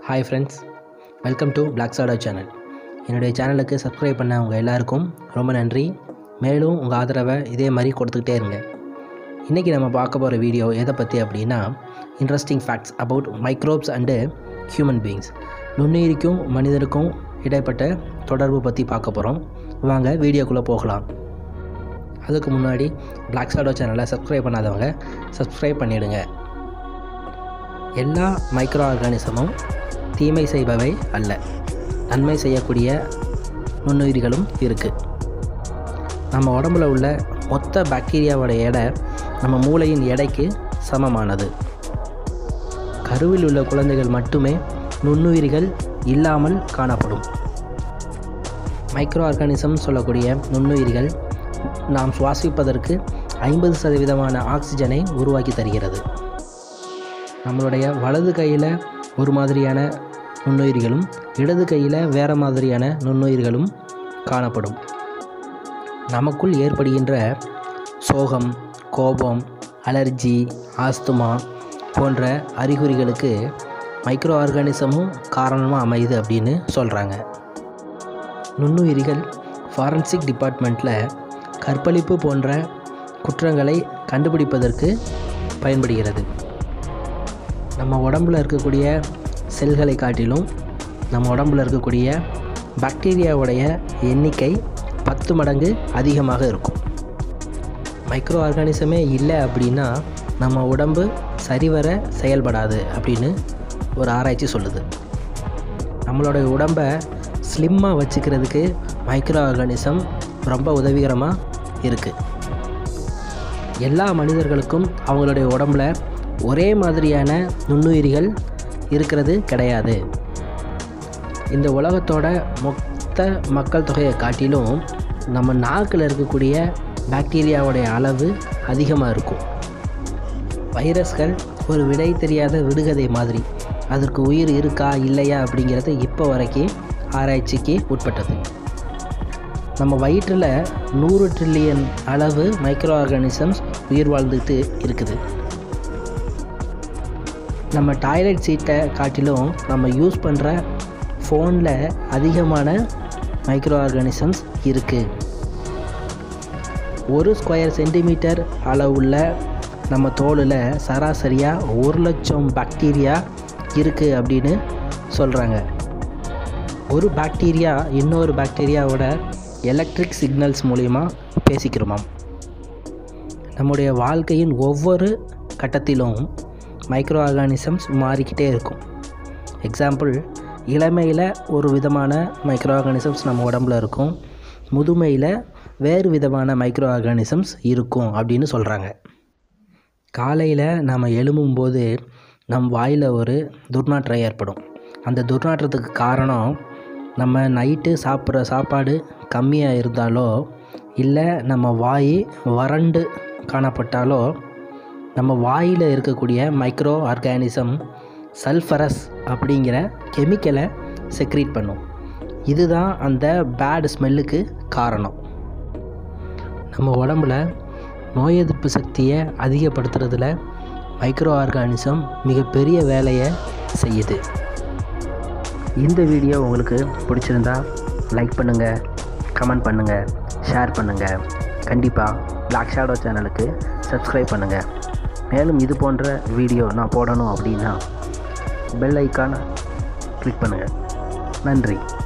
hi friends welcome to black சாடா channel என்னுடைய சேனலுக்கு சப்ஸ்கிரைப் பண்ண உங்கள் எல்லாருக்கும் ரொம்ப நன்றி மேலும் உங்கள் ஆதரவை இதே மாதிரி கொடுத்துக்கிட்டே இருங்க இன்றைக்கி நம்ம பார்க்க போகிற வீடியோ எதை பற்றி அப்படின்னா interesting facts about microbes and human beings நுண்ணுயிருக்கும் மனிதருக்கும் இடைப்பட்ட தொடர்பு பற்றி பார்க்க போகிறோம் வாங்க வீடியோக்குள்ளே போகலாம் அதுக்கு முன்னாடி பிளாக் சாடோ சேனலை சப்ஸ்கிரைப் பண்ணாதவங்க சப்ஸ்கிரைப் பண்ணிவிடுங்க எல்லா மைக்ரோ ஆர்கானிசமும் தீமை செய்பவை அல்ல நன்மை செய்யக்கூடிய நுண்ணுயிரிகளும் இருக்குது நம்ம உடம்புல உள்ள மொத்த பாக்டீரியாவோட எடை நம்ம மூளையின் எடைக்கு சமமானது கருவில் உள்ள குழந்தைகள் மட்டுமே நுண்ணுயிரிகள் இல்லாமல் காணப்படும் மைக்ரோ ஆர்கானிசம் சொல்லக்கூடிய நுண்ணுயிரிகள் நாம் சுவாசிப்பதற்கு ஐம்பது சதவீதமான ஆக்சிஜனை உருவாக்கி தருகிறது நம்மளுடைய வலது கையில் ஒரு மாதிரியான நுண்ணுயிரிகளும் இடது கையில் வேறு மாதிரியான நுண்ணுயிர்களும் காணப்படும் நமக்குள் ஏற்படுகின்ற சோகம் கோபம் அலர்ஜி ஆஸ்துமா போன்ற அறிகுறிகளுக்கு மைக்ரோ ஆர்கானிசமும் காரணமாக அமையுது அப்படின்னு சொல்கிறாங்க நுண்ணுயிரிகள் ஃபாரன்சிக் டிபார்ட்மெண்ட்டில் கற்பழிப்பு போன்ற குற்றங்களை கண்டுபிடிப்பதற்கு பயன்படுகிறது நம்ம உடம்பில் இருக்கக்கூடிய செல்களை காட்டிலும் நம்ம உடம்பில் இருக்கக்கூடிய பாக்டீரியாவுடைய எண்ணிக்கை பத்து மடங்கு அதிகமாக இருக்கும் மைக்ரோ ஆர்கானிசமே இல்லை அப்படின்னா நம்ம உடம்பு சரிவர செயல்படாது அப்படின்னு ஒரு ஆராய்ச்சி சொல்லுது நம்மளுடைய உடம்பை ஸ்லிம்மாக வச்சுக்கிறதுக்கு மைக்ரோ ஆர்கானிசம் ரொம்ப உதவிகரமாக இருக்குது எல்லா மனிதர்களுக்கும் அவங்களுடைய உடம்புல ஒரே மாதிரியான நுண்ணுயிரிகள் இருக்கிறது கிடையாது இந்த உலகத்தோட மொத்த மக்கள் தொகையை காட்டிலும் நம்ம நாக்கில் இருக்கக்கூடிய பாக்டீரியாவுடைய அளவு அதிகமாக இருக்கும் வைரஸ்கள் ஒரு விடை தெரியாத விடுகதை மாதிரி அதற்கு உயிர் இருக்கா இல்லையா அப்படிங்கிறது இப்போ வரைக்கும் ஆராய்ச்சிக்கு உட்பட்டது நம்ம வயிற்றில் நூறு ட்ரில்லியன் அளவு மைக்ரோ ஆர்கானிசம்ஸ் உயிர் வாழ்ந்துட்டு இருக்குது நம்ம டாய்லெட் சீட்டை காட்டிலும் நம்ம யூஸ் பண்ணுற ஃபோனில் அதிகமான மைக்ரோ ஆர்கானிசம்ஸ் இருக்குது ஒரு ஸ்கொயர் சென்டிமீட்டர் அளவுள்ள நம்ம தோலில் சராசரியாக ஒரு லட்சம் பாக்டீரியா இருக்குது அப்படின்னு சொல்கிறாங்க ஒரு பாக்டீரியா இன்னொரு பாக்டீரியாவோட எலக்ட்ரிக் சிக்னல்ஸ் மூலிமா பேசிக்கிறோமாம் நம்முடைய வாழ்க்கையின் ஒவ்வொரு கட்டத்திலும் மைக்ரோ ஆர்கானிசம்ஸ் மாறிக்கிட்டே இருக்கும் எக்ஸாம்பிள் இளமையில் ஒரு விதமான மைக்ரோ ஆர்கானிசம்ஸ் நம்ம உடம்புல இருக்கும் முதுமையில் வேறு விதமான மைக்ரோ ஆர்கானிசம்ஸ் இருக்கும் அப்படின்னு சொல்கிறாங்க காலையில் நாம் எழும்பும்போது நம் வாயில் ஒரு துர்நாற்றம் ஏற்படும் அந்த துர்நாற்றத்துக்கு காரணம் நம்ம நைட்டு சாப்பிட்ற சாப்பாடு கம்மியாக இருந்தாலோ இல்லை நம்ம வாய் வறண்டு காணப்பட்டாலோ நம்ம வாயில் இருக்கக்கூடிய மைக்ரோ ஆர்கானிசம் சல்ஃபரஸ் அப்படிங்கிற கெமிக்கலை செக்ரீட் பண்ணும் இதுதான் அந்த பேட் ஸ்மெல்லுக்கு காரணம் நம்ம உடம்புல நோய் எதிர்ப்பு சக்தியை அதிகப்படுத்துறதுல மைக்ரோ ஆர்கானிசம் மிகப்பெரிய வேலையை செய்யுது இந்த வீடியோ உங்களுக்கு பிடிச்சிருந்தா லைக் பண்ணுங்கள் கமெண்ட் பண்ணுங்கள் ஷேர் பண்ணுங்கள் கண்டிப்பாக பிளாக் ஷேடோ சேனலுக்கு சப்ஸ்கிரைப் பண்ணுங்கள் மேலும் இது போன்ற வீடியோ நான் போடணும் அப்படின்னா பெல் ஐக்கானை கிளிக் பண்ணுங்கள் நன்றி